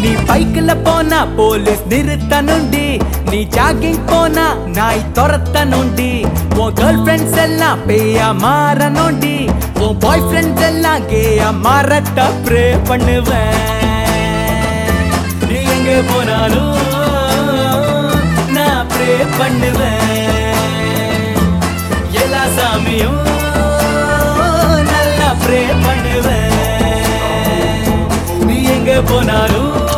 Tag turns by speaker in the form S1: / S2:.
S1: நீ பைக்ல போனா போலீஸ் நிறுத்தனுண்டி நீ ஜாகிங் போனா நாய் துரத்தனுண்டி உன் கேர்ள் ஃப்ரெண்ட்ஸ் எல்லாம் பேயா மாறணுண்டி உன் பாய் ஃப்ரெண்ட்ஸ் எல்லாம் கேயா மாறட்ட ப்ரே பண்ணுவேன் நீ எங்க போனாலும் நான் ப்ரே பண்ணுவேன் எல்லா சாமியும் நல்லா ப்ரே பண்ணுவேன் நீ எங்க போனாலும்